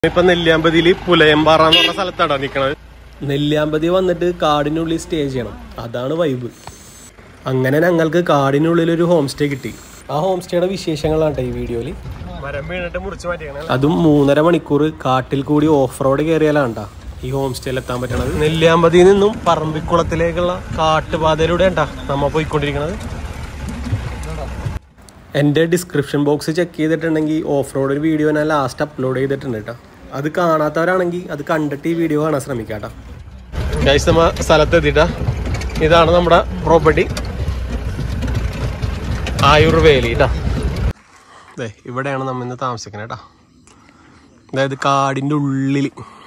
ഇപ്പൊ നെല്ലിയാമ്പതിയില് പുലയമ്പാറ എന്ന് പറഞ്ഞ സ്ഥലത്താണ് നിക്കണത് നെല്ലിയാമ്പതി വന്നിട്ട് കാടിനുള്ളിൽ സ്റ്റേ ചെയ്യണം അതാണ് വൈബ് അങ്ങനെ ഞങ്ങൾക്ക് കാടിനുള്ളിൽ ഒരു ഹോം സ്റ്റേ കിട്ടി ആ ഹോം സ്റ്റേയുടെ വിശേഷങ്ങളാണ് ഈ വീഡിയോയില് മരം വീണിട്ട് മുറിച്ച് മാറ്റിയാണ് അതും മൂന്നര മണിക്കൂർ കാട്ടിൽ കൂടി ഓഫ് റോഡ് കയറിയാലാണ്ടാ ഈ ഹോം സ്റ്റേയിൽ എത്താൻ പറ്റണത് നെല്ലിയാമ്പതിയിൽ നിന്നും പറമ്പിക്കുളത്തിലേക്കുള്ള കാട്ടുപാതയിലൂടെ ഉണ്ടാ നമ്മ പോയിക്കൊണ്ടിരിക്കണത് എൻ്റെ ഡിസ്ക്രിപ്ഷൻ ബോക്സ് ചെക്ക് ചെയ്തിട്ടുണ്ടെങ്കിൽ ഓഫ് റോഡ് ഒരു വീഡിയോ ഞാൻ ലാസ്റ്റ് അപ്ലോഡ് ചെയ്തിട്ടുണ്ട് കേട്ടോ അത് കാണാത്തവരാണെങ്കിൽ അത് കണ്ടിട്ട് ഈ വീഡിയോ കാണാൻ ശ്രമിക്കാം കേട്ടോ ഗൈസ് നമ്മ സ്ഥലത്തെത്തിട്ടാ ഇതാണ് നമ്മുടെ പ്രോപ്പർട്ടി ആയുർവേലി കേട്ടോ അതെ ഇവിടെയാണ് നമ്മ ഇന്ന് താമസിക്കുന്നത് കേട്ടോ അതായത് കാടിൻ്റെ ഉള്ളിൽ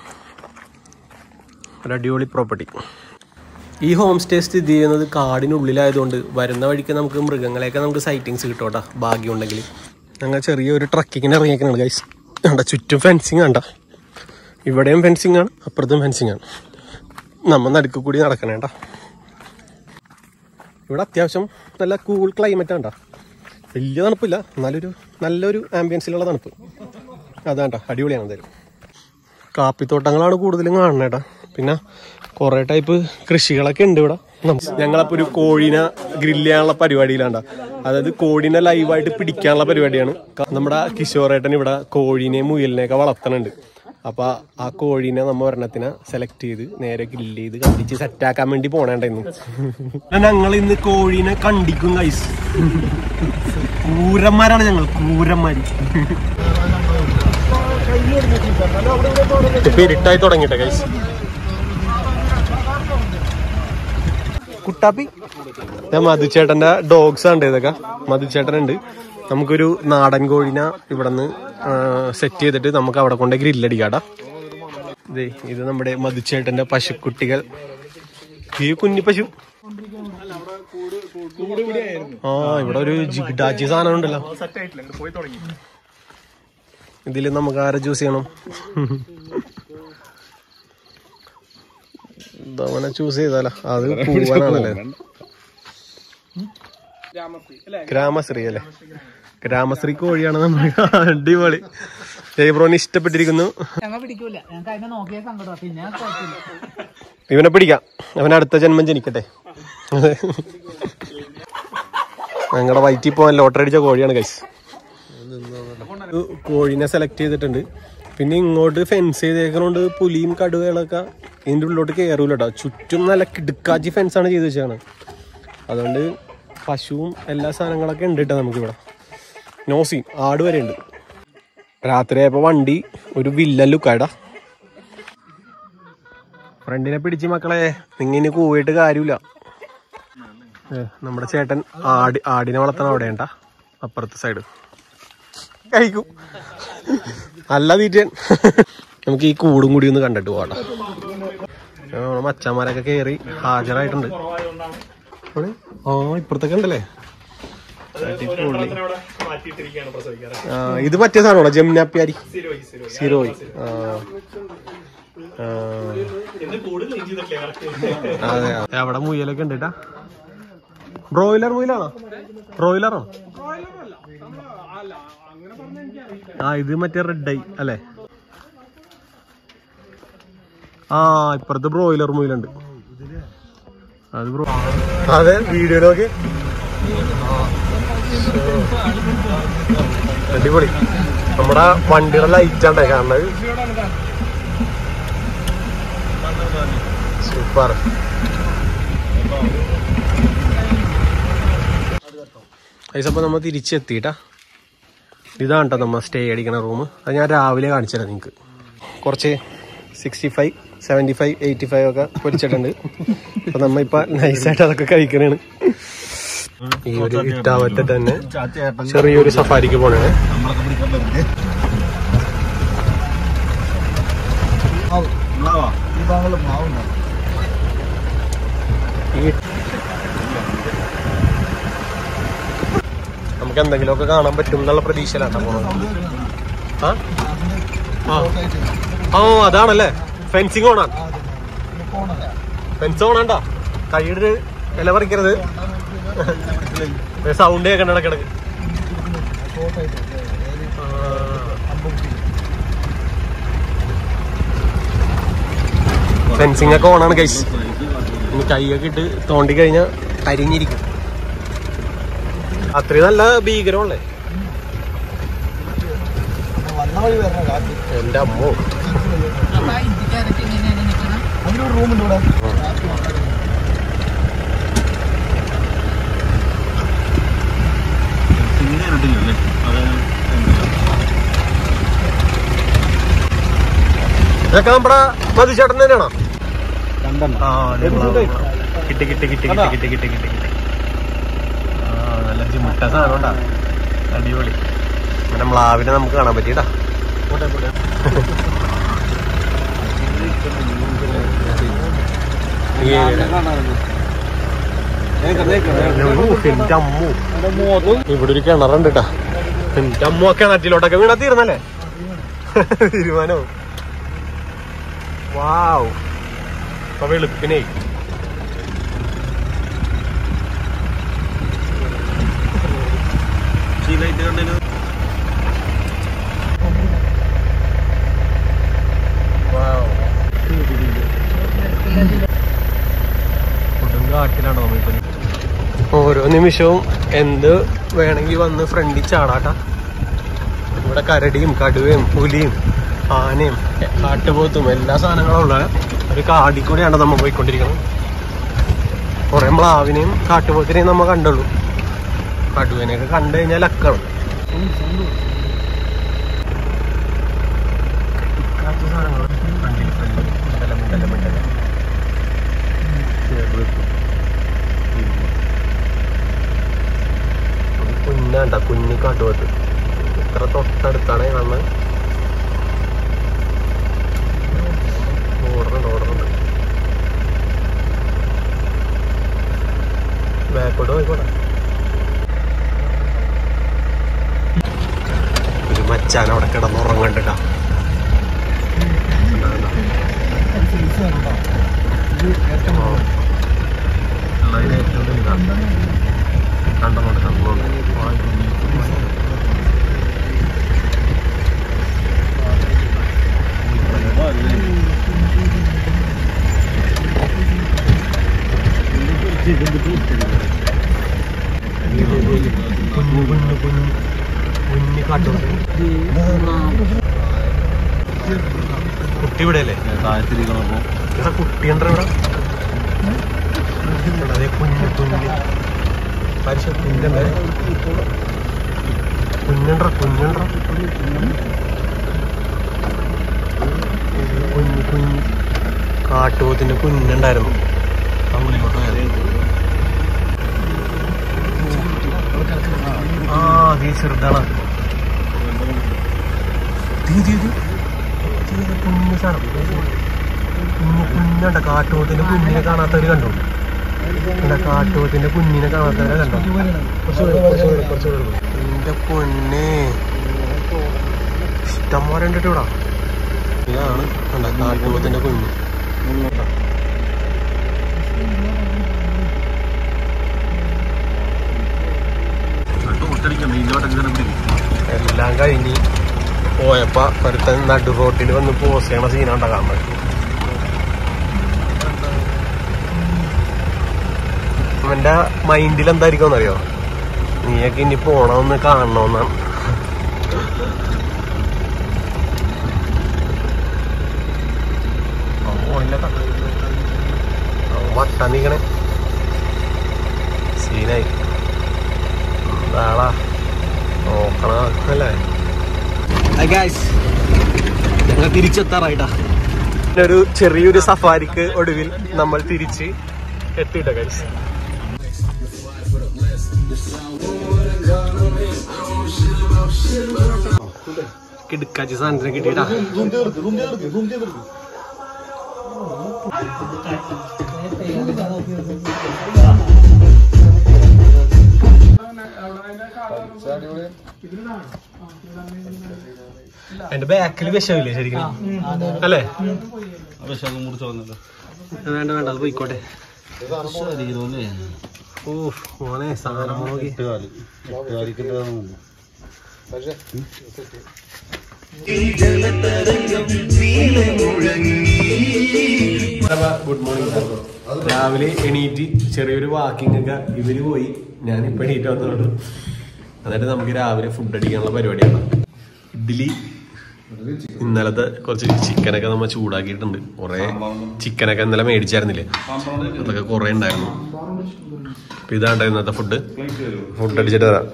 ഒരു അടിപൊളി പ്രോപ്പർട്ടി ഈ ഹോം സ്റ്റേ സ്ഥിതി ചെയ്യുന്നത് കാടിനുള്ളിലായതുകൊണ്ട് വരുന്ന വഴിക്ക് നമുക്ക് മൃഗങ്ങളെയൊക്കെ നമുക്ക് സൈറ്റിങ്സ് കിട്ടും കേട്ടോ ഭാഗ്യമുണ്ടെങ്കിൽ ഞങ്ങൾ ചെറിയൊരു ട്രക്കിങ്ങിന് ഇറങ്ങിയേക്കണത് ഗൈസ് കണ്ട ചുറ്റും ഫെൻസിങ് കണ്ട ഇവിടെയും ഫെൻസിങ് ആണ് അപ്പുറത്തും ഫെൻസിങ് ആണ് നമ്മൾ നടുക്ക് കൂടി നടക്കണേ കേട്ടോ ഇവിടെ അത്യാവശ്യം നല്ല കൂൾ ക്ലൈമറ്റ് ആണ് വലിയ തണുപ്പില്ല എന്നാലൊരു നല്ലൊരു ആംബിയൻസിലുള്ള തണുപ്പ് അതാണ് കേട്ടോ അടിപൊളിയാണ് എന്തായാലും കാപ്പിത്തോട്ടങ്ങളാണ് കൂടുതലും കാണുന്നത് കേട്ടോ പിന്നെ കുറെ ടൈപ്പ് കൃഷികളൊക്കെ ഉണ്ട് ഇവിടെ ഞങ്ങളപ്പോ ഒരു കോഴീനെ ഗ്രില്ല് ചെയ്യാനുള്ള പരിപാടിയിലാണ്ട അതായത് കോഴീനെ ലൈവായിട്ട് പിടിക്കാനുള്ള പരിപാടിയാണ് ക- നമ്മുടെ കിഷോറേട്ടൻ ഇവിടെ കോഴീനെയും മുയലിനെയൊക്കെ വളർത്തണുണ്ട് അപ്പൊ ആ കോഴീനെ നമ്മ ഒരെണ്ണത്തിനെ സെലക്ട് ചെയ്ത് നേരെ ഗ്രില്ല് ചെയ്ത് കണ്ടിച്ച് സെറ്റാക്കാൻ വേണ്ടി പോണേണ്ടായിരുന്നു ഞങ്ങൾ ഇന്ന് കോഴീനെ കണ്ടിക്കും ഗൈസ് കൂരന്മാരാണ് ഞങ്ങൾ കൂരന്മാര് ഇപ്പൊ ഇരുട്ടായി തുടങ്ങിട്ടെ ഗൈസ് കുട്ടാപ്പി ഞാൻ മധുചേട്ടന്റെ ഡോഗ്സ് ഉണ്ട് ഇതൊക്കെ മധുചേട്ടൻ ഉണ്ട് നമുക്കൊരു നാടൻ കോഴിനെ ഇവിടെ നിന്ന് സെറ്റ് ചെയ്തിട്ട് നമുക്ക് അവിടെ കൊണ്ട് ഗ്രില്ലടിക്കാടാ ഇതേ ഇത് നമ്മുടെ മധുചേട്ടന്റെ പശുക്കുട്ടികൾ ഈ കുഞ്ഞി പശു ആ ഇവിടെ ഒരു ജിഗിഡാജി സാധനം ഉണ്ടല്ലോ ഇതിൽ നമുക്ക് ആരെ ചൂസ് ചെയ്യണം ഇതവനെ ചൂസ് ചെയ്താലോ അത് പൂവനാണല്ലേ ഗ്രാമശ്രീ അല്ലേ ഗ്രാമശ്രീ കോഴിയാണ് നമ്മൾ അടിപൊളി ജയ്ബ്രോന് ഇഷ്ടപ്പെട്ടിരിക്കുന്നു ഞങ്ങൾ പിടിക്കൂല ഞങ്ങൾക്ക് അതിനെ നോക്കിയ സങ്കടം പിന്നെ കുഴപ്പമില്ല ഇവനെ പിടിക്കാം അവൻ അടുത്ത ജന്മം ജനിക്കട്ടെ ഞങ്ങളുടെ വയറ്റിൽ പോകാൻ ലോട്ടറി അടിച്ച കോഴിയാണ് കൈസ് കോഴിനെ സെലക്ട് ചെയ്തിട്ടുണ്ട് പിന്നെ ഇങ്ങോട്ട് ഫെൻസ് ചെയ്തേക്കുന്നോണ്ട് പുലിയും കടുവകളൊക്കെ ഇതിൻ്റെ ഉള്ളിലോട്ട് കയറൂല കേട്ടോ ചുറ്റും നല്ല കിടുക്കാച്ചി ഫെൻസാണ് ചെയ്ത് വെച്ചാണ് അതുകൊണ്ട് പശുവും എല്ലാ സാധനങ്ങളൊക്കെ ഉണ്ട് കേട്ടോ നമുക്കിവിടെ നോസിയും ആട് വരെ ഉണ്ട് രാത്രിയായപ്പോൾ വണ്ടി ഒരു വില്ലൻ ലുക്കാടാ ഫ്രണ്ടിനെ പിടിച്ച് മക്കളെ നിങ്ങിന് കൂവിയിട്ട് കാര്യമില്ല ഏ, നമ്മുടെ ചേട്ടൻ ആടി ആടിനെ വളർത്തണം അവിടെ ഉണ്ടാ അപ്പുറത്തെ സൈഡ് കഴിക്കും നല്ല തീറ്റൻ നമുക്ക് ഈ കൂടും കൂടി ഒന്ന് കണ്ടിട്ട് പോകട്ടെ നമ്മളെ മച്ചന്മാരൊക്കെ കയറി ഹാജരായിട്ടുണ്ട് അവിടെ? ആ ഇപ്പുറത്തൊക്കെ ഉണ്ടല്ലേ അടിപൊളി. ആ, ഇത് മറ്റേ സാധനമാണോ ജമുനാപ്യാരി സിറോയ് ആ ആ. അതെ അതെ. അവിടെ മുയലൊക്കെ ഉണ്ട് കേട്ടാ ബ്രോയിലർ മുയലാണോ ബ്രോയിലറാണോ ആ ഇത് മറ്റേ റെഡ് ഐ അല്ലേ ആ ഇപ്പുറത്ത് ബ്രോയിലർ മുയലുണ്ട് അത് ബ്രോ അതെ വീഡിയോയിലൊക്കെ അടിപൊളി നമ്മുടെ വണ്ടിയുടെ ലൈറ്റ് ആണ്ടേ കാണുന്നത് സൂപ്പർ അപ്പൊ നമ്മ തിരിച്ചെത്തിട്ടാ ഇതാണ് കേട്ടോ നമ്മ സ്റ്റേ അടിക്കണ റൂം അത് ഞാൻ രാവിലെ കാണിച്ചു തരാം നിങ്ങൾക്ക് കുറച്ച് sixty five seventy five eighty five ഒക്കെ പൊരിച്ചിട്ടുണ്ട് അപ്പൊ നമ്മ ഇപ്പൊ നൈസായിട്ട് അതൊക്കെ കഴിക്കണേണ് ഈ ഒരു ഇട്ടാവത്തെ തന്നെ ചെറിയൊരു സഫാരിക്ക് പോണേ ഈ നമുക്ക് എന്തെങ്കിലുമൊക്കെ കാണാൻ പറ്റും എന്നുള്ള പ്രതീക്ഷയിലാണ് പോണത് ആ ആ ഓ അതാണല്ലേ ഫെൻസിങ് ഓണാണ് ഫെൻസ് ഓണാണ്ടാ കൈയുടെ ഇല പറിക്കരുത് സൗണ്ട് കേൾക്കണ്ട ഇടക്കിടക്ക് ആ. ഫെൻസിങ് ഒക്കെ ഓണാണ് ഗൈസ് ഇനി കൈയൊക്കെ ഇട്ട് തോണ്ടി കഴിഞ്ഞാൽ അരിഞ്ഞിരിക്കും അത്രയും നല്ല ഭീകരമല്ലേ വന്ന വഴി വരണം എന്റെ അമ്മോ അപ്പൊ ആ ഇന്ത്യക്കാരൊക്കെ എങ്ങനെയാണ് നിൽക്കണം അതിനൊരു റൂമുണ്ട് ഇവിടെ ഇതൊക്കെ നമ്മുടെ മതിച്ചേട്ടൻ തന്നെയാണോ രണ്ടെണ്ണം ആ അതെ, നമ്മള് കിട്ടി കിട്ടി കിട്ടി കിട്ടി കിട്ടി കിട്ടി കിട്ടി കിട്ടി ആ നല്ല ചിമുട്ട സാധനം ഉണ്ടാ അടിപൊളി നമ്മുടെ മ്ലാവിനെ നമുക്ക് കാണാൻ പറ്റിയടാ പോട്ടെ പോട്ടെ ഈ എന്റെ അമ്മു ഇവിടെ ഒരു കിണറുണ്ട് കേട്ടാ എന്റെ അമ്മു ആ കിണറ്റിലോട്ടൊക്കെ വീണാ തീർന്നല്ലേ തീരുമാനവും വാവ് അപ്പൊ വെളുപ്പിനേ കൊടുങ്കാട്ടിലാണ് നമ്മളിപ്പോ ഓരോ നിമിഷവും എന്ത് വേണമെങ്കിൽ വന്ന് ഫ്രണ്ടിൽ ചാടാട്ടാ ഇവിടെ കരടിയും കടുവയും പുലിയും ആനയും കാട്ടുപോത്തും എല്ലാ സാധനങ്ങളും ഉള്ള ഒരു കാടിൽ കൂടെയാണ് നമ്മൾ പോയിക്കൊണ്ടിരിക്കുന്നത് കുറെ മ്ലാവിനെയും കാട്ടുപോത്തിനെയും നമ്മൾ കണ്ടുള്ളൂ കടുവനെയൊക്കെ കണ്ടു കഴിഞ്ഞാൽ ലക്കാണ് കാറ്റ് സാധനങ്ങൾ ഫ്രണ്ടിൽ ഫ്രണ്ടിൽ മിണ്ടല മിണ്ടല മിണ്ടല കുഞ്ഞാണ്ട കുഞ്ഞു കാട്ടുപോത്ത് ഇത്ര തൊട്ടടുത്താണ് കാണുന്നത് ഓടുന്നുണ്ട് ഓടുന്നുണ്ട് ബാക്കോട്ട് പോയിക്കോട്ടെ ഒരു മച്ചാൻ അവിടെ കിടന്നുറങ്ങണ്ടിട്ടാ കണ്ടോണ്ട് കണ്ടോണ്ട് കുഞ്ഞു കുഞ്ഞു കുഞ്ഞു കുഞ്ഞു കാട്ടുപോത്ത് കുട്ടി ഇവിടെ അല്ലേ ഇവിടെ കുട്ടിയുണ്ടോ ഇവിടെ ഇവിടെ അതേ കുഞ്ഞു കുഞ്ഞ് പരിശ കുഞ്ഞുണ്ടേ കുഞ്ഞുണ്ടോ കുഞ്ഞുണ്ടോ കുഞ്ഞു കുഞ്ഞു കാട്ടുപോത്തിന്റെ കുഞ്ഞുണ്ടായിരുന്നു അങ്ങോട്ട് പോയത് ആ അതേ ചെറുതാണ് തീ തീ തീ തീ, ഇത് കുഞ്ഞു സാധനം കുഞ്ഞു കുഞ്ഞുണ്ട കാട്ടുപോത്തിന്റെ കുഞ്ഞിനെ കാണാത്തവര് കണ്ടു എന്താ കാട്ടുപോത്തിന്റെ കുഞ്ഞിനെ കാണാത്തവരെ കണ്ടോ എന്റെ പൊന്നെ ഇഷ്ടം പോലെ ഉണ്ട് ഇവിടെ ഇതാണ് കണ്ട കാട്ടുപോത്തിന്റെ കുഞ്ഞ് എല്ലാം കഴിഞ്ഞ് പോയപ്പോ ഒരുത്തൻ നടു റോട്ടിൽ വന്ന് പോസ് ചെയ്യണ സീനാണ്ട കാണുന്നത് അവന്റെ മൈൻഡിൽ എന്തായിരിക്കും അറിയോ നീയൊക്കെ ഇനി പോണമെന്ന് കാണണമെന്നാണ് അവൻ പോണില്ല ട്ടോ. അവൻ വട്ടാൻ നീക്കണേ സീനായി എന്താളാ നോക്കണ അല്ലേ ഞങ്ങൾ തിരിച്ചെത്താറായിട്ടാ ഒരു ചെറിയൊരു സഫാരിക്ക് ഒടുവിൽ നമ്മൾ തിരിച്ച് എത്തിയിട്ട ഗൈസ് കിടുക്കാച്ചി സാധനത്തിന് കിട്ടിയിട്ടാ റൂം തീർക്ക് റൂം തീർക്ക് റൂം തീർക്ക് അതിന്റെ ബാക്കിൽ വിഷമില്ലേ ശരിക്കും അല്ലേ വേണ്ട വേണ്ട അത് പോയിക്കോട്ടെ ഓ മോനെ സാധനം നോക്കി ഗുഡ് മോർണിംഗ് രാവിലെ എണീറ്റ് ചെറിയൊരു വാക്കിംഗ് ഒക്കെ ഇവര് പോയി ഞാൻ ഇപ്പൊ എണീറ്റ് വന്നതുകൊണ്ട് എന്നിട്ട് നമുക്ക് രാവിലെ ഫുഡ് അടിക്കാനുള്ള പരിപാടിയാണ് ഇഡ്ഡലി ഇന്നലത്തെ കുറച്ച് ചിക്കനൊക്കെ നമ്മൾ ചൂടാക്കിയിട്ടുണ്ട് കുറെ ചിക്കനൊക്കെ ഇന്നലെ മേടിച്ചായിരുന്നില്ലേ അതൊക്കെ കുറെ ഉണ്ടായിരുന്നു അപ്പൊ ഇതാണ്ട് ഇന്നത്തെ ഫുഡ് ഫുഡ് അടിച്ചിട്ട് തരാം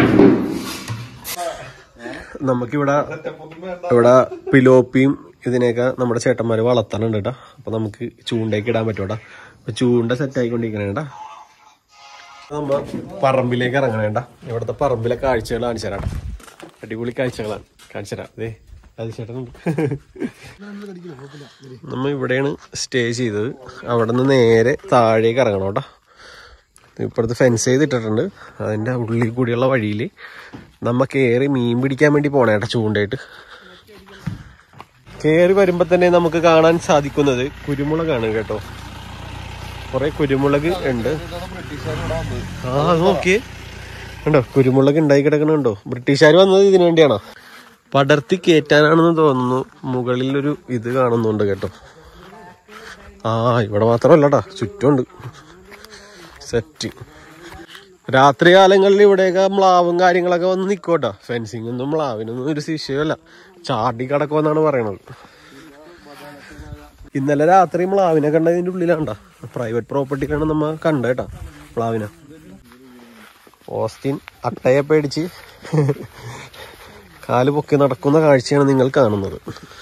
നമുക്കിവിടെ ഇവിടെ പിലോപ്പിയും ഇതിനെയൊക്കെ നമ്മുടെ ചേട്ടന്മാര് വളർത്താനുണ്ട് കേട്ടോ അപ്പൊ നമുക്ക് ചൂണ്ടയൊക്കെ ഇടാൻ പറ്റും കേട്ടോ അപ്പൊ ചൂണ്ട സെറ്റ് ആയിക്കൊണ്ടിരിക്കണേ കേട്ടാ നമ്മ പറമ്പിലേക്ക് ഇറങ്ങണേണ്ട ഇവിടുത്തെ പറമ്പിലെ കാഴ്ചകൾ കാണിച്ചു തരാം അടിപൊളി കാഴ്ചകളാണ് കാണിച്ചു തരാം അതെ അത് ചേട്ടനുണ്ട് നമ്മ ഇവിടെയാണ് സ്റ്റേ ചെയ്തത് അവിടെ നിന്ന് നേരെ താഴേക്ക് ഇറങ്ങണം കേട്ടോ ഇപ്പുറത്ത് ഫെൻസ് ചെയ്തിട്ടിട്ടുണ്ട് അതിൻ്റെ ഉള്ളിൽ കൂടിയുള്ള വഴിയിൽ നമ്മ കയറി മീൻ പിടിക്കാൻ വേണ്ടി പോണേ കേട്ടോ ചൂണ്ടയിട്ട് കയറി വരുമ്പോൾ തന്നെ നമുക്ക് കാണാൻ സാധിക്കുന്നത് കുരുമുളകാണ് കേട്ടോ കുറെ കുരുമുളക് ഉണ്ട് ആ അത് നോക്കിയേ ഉണ്ടോ കുരുമുളക് ഉണ്ടായി കിടക്കണുണ്ടോ ബ്രിട്ടീഷുകാർ വന്നത് ഇതിനു വേണ്ടിയാണോ പടർത്തി കയറ്റാനാണെന്ന് തോന്നുന്നു മുകളിൽ ഒരു ഇത് കാണുന്നുണ്ട് കേട്ടോ ആ ഇവിടെ മാത്രമല്ലട്ടാ ചുറ്റുമുണ്ട് സെറ്റ് രാത്രി കാലങ്ങളിൽ ഇവിടെയൊക്കെ മ്ലാവും കാര്യങ്ങളൊക്കെ വന്ന് നിക്കോട്ടാ ഫെൻസിങ് ഒന്നും മ്ലാവിനൊന്നും ഒരു വിഷയമല്ല ചാടി കിടക്കുമെന്നാണ് പറയണത് ഇന്നലെ രാത്രി മ്ലാവിനെ കണ്ടതിന്റെ ഉള്ളിലാണ്ടാ പ്രൈവറ്റ് പ്രോപ്പർട്ടിയിലാണ് നമ്മ കണ്ട കേട്ടാ മ്ലാവിനെ ഓസ്റ്റിൻ അട്ടയെ പേടിച്ച് കാല് പൊക്കി നടക്കുന്ന കാഴ്ചയാണ് നിങ്ങൾ കാണുന്നത്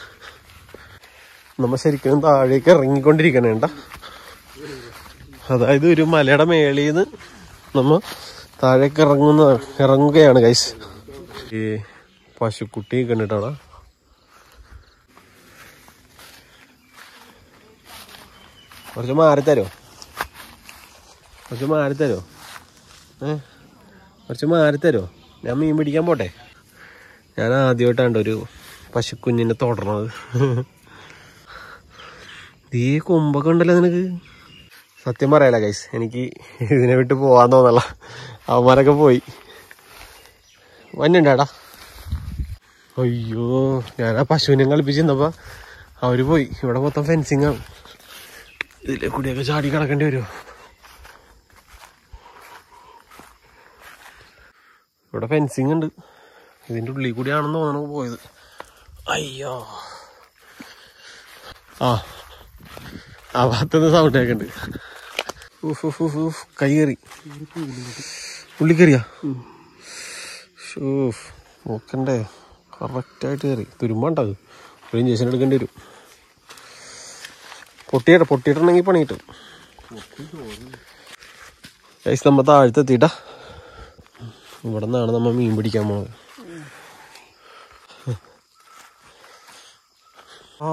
നമ്മ ശരിക്കും താഴേക്ക് ഇറങ്ങിക്കൊണ്ടിരിക്കണേണ്ട അതായത് ഒരു മലയുടെ മേളിന്ന് നമ്മ താഴേക്ക് ഇറങ്ങുന്ന ഇറങ്ങുകയാണ് ഗൈസ് ഈ പശുക്കുട്ടി കണ്ടിട്ടാണ് കുറച്ച് മാറി തരോ കുറച്ച് മാറി തരോ ഏ കുറച്ച് മാറി തരോ ഞാൻ മീൻ പിടിക്കാൻ പോട്ടെ ഞാൻ ആദ്യമായിട്ടാണ് ഒരു പശുക്കുഞ്ഞിനെ തൊടണത് ഈ കൊമ്പൊക്കെ ഉണ്ടല്ലോ നിനക്ക് സത്യം പറയാല ഗൈസ് എനിക്ക് ഇതിനെ വിട്ട് പോവാൻ തോന്നല്ല അവന്മാരൊക്കെ പോയി വന്നുണ്ടാടാ അയ്യോ ഞാൻ ആ പശുവിനെ കളിപ്പിച്ചിരുന്നപ്പോ അവര് പോയി ഇവിടെ മൊത്തം ഫെൻസിങ് ആണ് ഇതിലെ കൂടിയൊക്കെ ചാടി കിടക്കേണ്ടി വരുമോ ഇവിടെ ഫെൻസിങ് ഉണ്ട് ഇതിന്റെ ഉള്ളിൽ കൂടിയാണെന്ന് തോന്നണ പോയത് അയ്യോ ആ ആ ഭാഗത്തുനിന്ന് സൗണ്ട് കേൾക്കുന്നുണ്ട് ഉഫ് ഉഫ് ഉഫ് ഉഫ് കൈ കയറി ഉള്ളി കയറിയാ ഷൂഫ് നോക്കണ്ടേ കറക്റ്റായിട്ട് കയറി തുരുമ്പാണ്ടത് ഒരു ഇഞ്ചക്ഷൻ എടുക്കേണ്ടി വരും പൊട്ടിയിട്ട പൊട്ടിയിട്ടുണ്ടെങ്കിൽ പണി കിട്ടും ഗൈസ് നമ്മ താഴത്തെത്തിയിട്ടാ ഇവിടെ നിന്നാണ് നമ്മ മീൻ പിടിക്കാൻ പോണത് ആ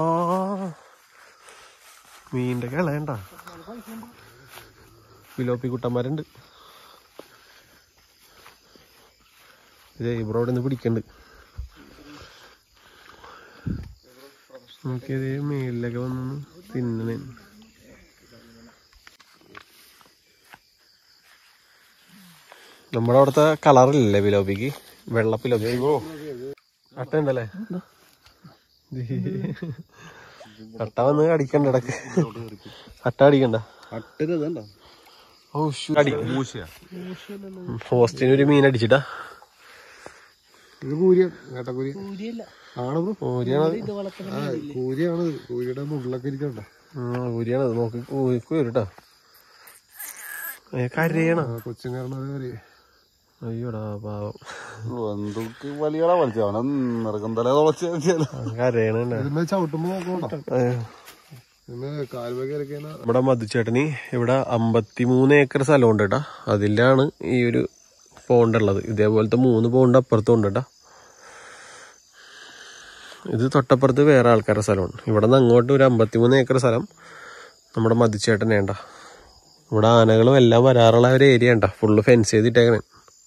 മീൻ്റെ കളയണ്ട പിലോപ്പി കുട്ടന്മാരുണ്ട് ഇത് ഇവിടെ നിന്ന് പിടിക്കണ്ട് നോക്കിയത് മേലിലൊക്കെ വന്ന് തിന്നണേ നമ്മുടെ അവിടുത്തെ കളറില്ലല്ലേ പിലോപ്പിക്ക് വെള്ള പിലോപ്പി അട്ട ഉണ്ടല്ലേ അട്ട വന്ന് അടിക്കണ്ട ഇടക്ക് അട്ട അടിക്കണ്ട അട്ടര് ഇതണ്ട ഓ അടി ഹോസ്റ്റിന് ഒരു മീൻ അടിച്ചിട്ടാ ഇത് കൂരിയ കേട്ടക്കൂരി ആണ് ബ്രോ ഊരിയാണത് ആ കൂരിയാണ് ഇത്. കൂരിയുടെ മുകളിലൊക്കെ ഇരിക്കണ്ട ഊരിയാണത് നോക്കി ഊരിക്ക് വരൂട്ടാ കരയണ ആ കൊച്ചുകാരനത് കയറി അയ്യോടാ പാവം എന്തൊക്കെ വലിയ വലിച്ച അവനെ നിറക്കം തല തുളച്ച് കരയണ ഇതിന്മേൽ ചവിട്ടുമ്പോ നോക്കണ്ട ഇതിന് കാൽമ കയറി കഴിഞ്ഞാൽ നമ്മുടെ മധുച്ചേട്ടന് ഇവിടെ അമ്പത്തിമൂന്ന് ഏക്കർ സ്ഥലമുണ്ട് കേട്ടാ അതിലാണ് ഈ ഒരു പോണ്ട് ഉള്ളത് ഇതേപോലത്തെ മൂന്ന് പോണ്ട് അപ്പുറത്തും ഉണ്ട് കേട്ടാ ഇത് തൊട്ടപ്പുറത്ത് വേറെ ആൾക്കാരുടെ സ്ഥലമാണ് ഇവിടെ നിന്ന് അങ്ങോട്ട് ഒരു അമ്പത്തിമൂന്ന് ഏക്കർ സ്ഥലം നമ്മുടെ മധുച്ചേട്ടനെ വേണ്ട ഇവിടെ ആനകളും എല്ലാം വരാറുള്ള ഒരു ഏരിയ ഉണ്ട ഫുള്ള് ഫെൻസ് ചെയ്തിട്ടേക്കണേ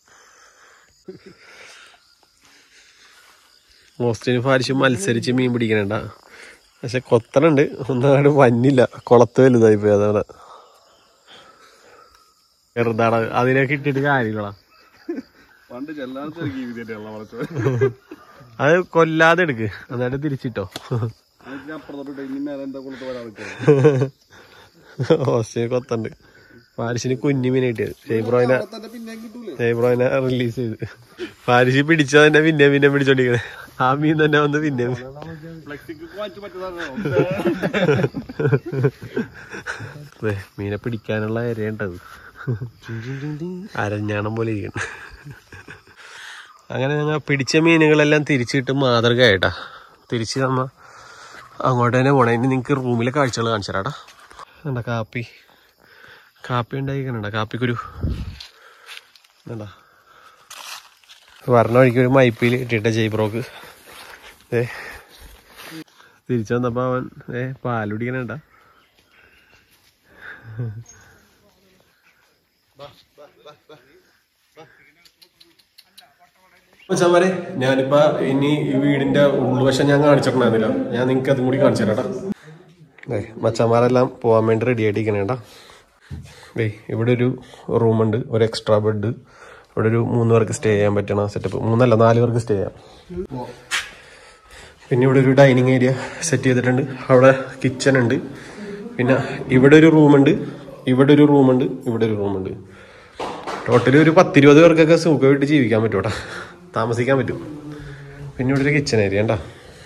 ഓസ്റ്റിന് ഫാരിച്ച് മത്സരിച്ച് മീൻ പിടിക്കണേണ്ട പക്ഷെ കൊത്തനുണ്ട് ഒന്നാട് വന്നില്ല കുളത്ത് വലുതായി പോയി അതാണ് ചെറുതാട അതിനൊക്കെ ഇട്ടിട്ട് കാര്യങ്ങളാ പണ്ട് ചെല്ലാത്ത വളച്ചത് അത് കൊല്ലാതെ എടുക്ക് എന്നിട്ട് തിരിച്ചിട്ടോ അപ്പുറത്തോട്ട് ഇനി മേലെ എന്താ കൊടുത്ത് വരാൻ ഓസ്ട്രേലിയ കൊത്തുണ്ട് പാരിസിന് കുഞ്ഞു മീൻ കിട്ടിയത് ഷെയ്ബ്രോയിനെ തന്നെ പിന്നെ കിട്ടൂലേ ഷെയ്ബ്രോയിനെ റിലീസ് ചെയ്ത് പാരിസി പിടിച്ചത് തന്നെ പിന്നെ പിന്നെ പിടിച്ചോണ്ടിരിക്കണേ ആ മീൻ തന്നെ വന്ന് പിന്നെ ഫ്ലെക്സിക്ക് മാറ്റി പറ്റുന്നതാണോ ദേ, മീനെ പിടിക്കാനുള്ള ഇരയുണ്ടത് അരഞ്ഞാണം പോലെ ഇരിക്കണം അങ്ങനെ ഞങ്ങൾ പിടിച്ച മീനുകളെല്ലാം തിരിച്ചിട്ട് മാതൃകയായിട്ടാ തിരിച്ച് നമ്മ അങ്ങോട്ട് തന്നെ പോണേ ഇനി നിങ്ങൾക്ക് റൂമിലെ കാഴ്ചകൾ കാണിച്ചു തരാട്ടാ എന്താ കാപ്പി കാപ്പി ഉണ്ടായിക്കണണ്ട കാപ്പിക്കൊരു എന്താ വരണ വഴിക്ക് ഒരു മൈപ്പിൽ ഇട്ടിട്ട ജയ്ബ്രോക്ക് ഏ തിരിച്ചു വന്നപ്പോ അവൻ ഏ പാലുടിക്കണണ്ട മച്ചാമാരെ ഞാനിപ്പോ ഇനി ഈ വീടിന്റെ ഉൾവശം ഞാൻ കാണിച്ചിട്ടുണ്ടായിരുന്നില്ല ഞാൻ നിങ്ങൾക്ക് അതും കൂടി കാണിച്ചു തരാട്ടാ ഏ മച്ചാമാരെല്ലാം പോകാൻ വേണ്ടി റെഡി ആയിട്ടിരിക്കണേട്ടാ ഏ ഇവിടെ ഒരു റൂമുണ്ട് ഒരു എക്സ്ട്രാ ബെഡ് ഇവിടെ ഒരു മൂന്ന് പേർക്ക് സ്റ്റേ ചെയ്യാൻ പറ്റണ സെറ്റപ്പ് മൂന്നല്ല നാല് പേർക്ക് സ്റ്റേ ചെയ്യാം പിന്നെ ഇവിടെ ഒരു ഡൈനിങ് ഏരിയ സെറ്റ് ചെയ്തിട്ടുണ്ട് അവിടെ കിച്ചൺ ഉണ്ട് പിന്നെ ഇവിടെ ഒരു റൂമുണ്ട് ഇവിടെ ഒരു റൂമുണ്ട് ഇവിടെ ഒരു റൂമുണ്ട് ടോട്ടലി ഒരു പത്തിരുപത് പേർക്കൊക്കെ സുഖമായിട്ട് ജീവിക്കാൻ പറ്റും കേട്ടോ താമസിക്കാൻ പറ്റും പിന്നെ ഇവിടെ ഒരു കിച്ചൺ ഏരിയ ഉണ്ടാ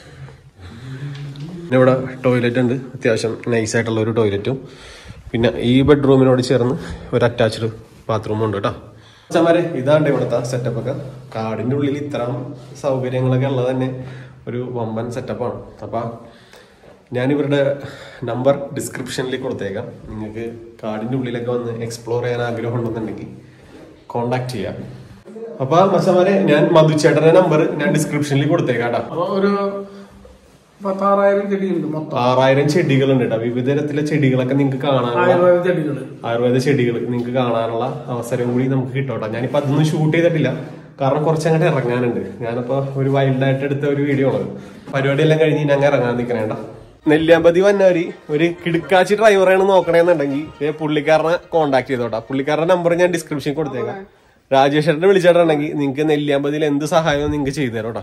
പിന്നെ ഇവിടെ ടോയ്ലറ്റ് ഉണ്ട് അത്യാവശ്യം നൈസായിട്ടുള്ള ഒരു ടോയ്ലറ്റും പിന്നെ ഈ ബെഡ്റൂമിനോട് ചേർന്ന് ഒരു അറ്റാച്ച്ഡ് ബാത്റൂമും ഉണ്ട് കേട്ടോ ചമാരെ ഇതാണ്ട് ഇവിടുത്തെ സെറ്റപ്പ് ഒക്കെ കാടിന്റെ ഉള്ളിൽ ഇത്തരം സൗകര്യങ്ങളൊക്കെ ഉള്ളത് തന്നെ ഒരു വമ്പൻ സെറ്റപ്പാണ് അപ്പൊ ഞാൻ ഇവരുടെ നമ്പർ ഡിസ്ക്രിപ്ഷനിൽ കൊടുത്തേക്കാം നിങ്ങൾക്ക് കാടിന്റെ ഉള്ളിലൊക്കെ വന്ന് എക്സ്പ്ലോർ ചെയ്യാൻ ആഗ്രഹം ഉണ്ടെന്നുണ്ടെങ്കിൽ കോണ്ടാക്ട് ചെയ്യാം അപ്പൊ മച്ചമാരെ ഞാൻ മധുചേട്ടന്റെ നമ്പർ ഞാൻ ഡിസ്ക്രിപ്ഷനിൽ കൊടുത്തേക്കാം കേട്ടോ അപ്പൊ ഒരു പത്താറായിരം ചെടിയുണ്ട് മൊത്തം ആറായിരം ചെടികളുണ്ട് കേട്ടോ വിവിധ തരത്തിലെ ചെടികളൊക്കെ നിങ്ങൾക്ക് കാണാനുള്ള ആയുർവേദ ചെടികള് ആയുർവേദ ചെടികൾ നിങ്ങൾക്ക് കാണാനുള്ള അവസരം കൂടി നമുക്ക് കിട്ടോട്ടെ ഞാനിപ്പോ അതൊന്നും ഷൂട്ട് ചെയ്തിട്ടില്ല കാരണം കുറച്ചങ്ങോട്ട് ഇറങ്ങാനുണ്ട് ഞാനിപ്പോ ഒരു വൈൽഡായിട്ട് എടുത്ത ഒരു വീഡിയോ ആണ് പരിപാടിയെല്ലാം കഴിഞ്ഞ് ഞാൻ അങ്ങ് ഇറങ്ങാൻ നിൽക്കണേണ്ട നെല്ലിയാമ്പതി വന്നവര് ഒരു കിടുക്കാച്ചി ഡ്രൈവറാണ് നോക്കണേന്നുണ്ടെങ്കിൽ ദേ പുള്ളിക്കാരനെ കോണ്ടാക്ട് ചെയ്തോട്ടാ പുള്ളിക്കാരന്റെ നമ്പർ ഞാൻ ഡിസ്ക്രിപ്ഷനിൽ കൊടുത്തേക്കാം രാജേഷേട്ടനെ വിളിച്ചിട്ടുണ്ടെങ്കിൽ നിങ്ങൾക്ക് നെല്ലിയാമ്പതിയിൽ എന്ത് സഹായവും നിങ്ങൾക്ക് ചെയ്തു തരോട്ടാ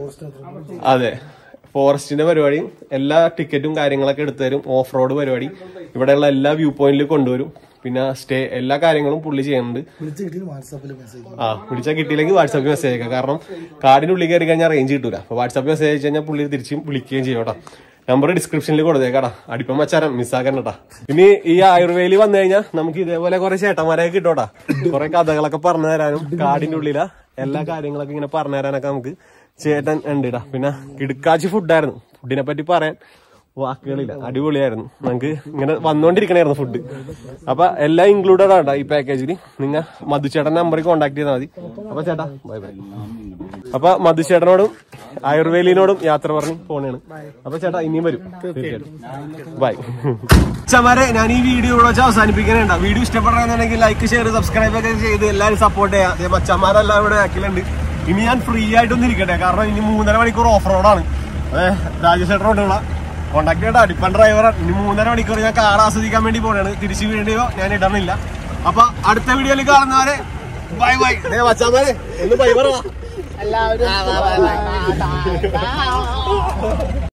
അതെ ഫോറസ്റ്റിന്റെ പരിപാടിയും എല്ലാ ടിക്കറ്റും കാര്യങ്ങളൊക്കെ എടുത്തു തരും ഓഫ് റോഡ് പരിപാടി ഇവിടെയുള്ള എല്ലാ വ്യൂ പോയിന്റിൽ കൊണ്ടുവരും പിന്നെ സ്റ്റേ എല്ലാ കാര്യങ്ങളും പുള്ളി ചെയ്യുന്നുണ്ട് ആ വിളിച്ചാൽ കിട്ടിയില്ലെങ്കിൽ വാട്സാപ്പിൽ മെസ്സേജ് അയക്കാം കാരണം കാടിന്റെ ഉള്ളിൽ കയറി കഴിഞ്ഞാൽ റേഞ്ച് കിട്ടൂല അപ്പൊ വാട്സാപ്പിൽ മെസ്സേജ് അയച്ചു കഴിഞ്ഞാൽ പുള്ളി തിരിച്ചും വിളിക്കുകയും ചെയ്യും കേട്ടോ നമ്പർ ഡിസ്ക്രിപ്ഷനിൽ കൊടുത്തേക്കാടാ അടിപ്പം വച്ചാരം മിസ്സാക്കണ്ടട്ടാ ഇനി ഈ ആയുർവേദിൽ വന്നു കഴിഞ്ഞാൽ നമുക്ക് ഇതേപോലെ കുറെ ചേട്ടന്മാരെയൊക്കെ കിട്ടോട്ടാ കുറെ കഥകളൊക്കെ പറഞ്ഞു തരാനും കാടിന്റെ ഉള്ളിലാ എല്ലാ കാര്യങ്ങളൊക്കെ ഇങ്ങനെ പറഞ്ഞു തരാനൊക്കെ നമുക്ക് ചേട്ടൻ ഉണ്ട് പിന്നെ കിടുക്കാച്ചി ഫുഡായിരുന്നു ഫുഡിനെ പറ്റി പറയാൻ വാക്കുകളില്ല അടിപൊളിയായിരുന്നു നമുക്ക് ഇങ്ങനെ വന്നുകൊണ്ടിരിക്കണായിരുന്നു ഫുഡ് അപ്പൊ എല്ലാം ഇൻക്ലൂഡഡ് ആണ് ഈ പാക്കേജിൽ നിങ്ങൾ മധുചേട്ടൻ നമ്പറിൽ കോൺടാക്ട് ചെയ്താൽ മതി അപ്പൊ ചേട്ടാ ബൈ ബൈ അപ്പൊ മധുചേട്ടനോടും ആയുർവേലിനോടും യാത്ര പറഞ്ഞ് പോണേണ് അപ്പൊ ചേട്ടാ ഇനിയും വരും തീർച്ചയായിട്ടും ബൈ ചമാരെ ഞാൻ ഈ വീഡിയോ ഇവിടെ വെച്ച് അവസാനിപ്പിക്കാനുണ്ട് വീഡിയോ ഇഷ്ടപ്പെടണമെന്നുണ്ടെങ്കിൽ ലൈക്ക് ഷെയർ സബ്സ്ക്രൈബ് ഒക്കെ ചെയ്ത് എല്ലാവരും സപ്പോർട്ട് ചെയ്യാം അതേ മച്ചന്മാരെല്ലാം ഇവിടെ ആക്കിലുണ്ട് ഇനി ഞാൻ ഫ്രീ ആയിട്ടൊന്നും ഇരിക്കട്ടെ കാരണം ഇനി മൂന്നര മണിക്കൂർ ഓഫ് റോഡാണ് രാജേഷ് റോഡുള്ള കോണ്ടാക്ട് ചെയ്യണ്ട അടിപ്പൻ ഡ്രൈവർ ഇനി മൂന്നര മണിക്കൂർ ഞാൻ കാർ ആസ്വദിക്കാൻ വേണ്ടി പോണാണ് തിരിച്ചു വീഡിയോ ഞാൻ ഇടണില്ല അപ്പൊ അടുത്ത വീഡിയോയിൽ കാണുന്നവരെ ബൈ ബൈ മച്ചാമാരെ ഒന്ന് ബൈ പറ എല്ലാവരും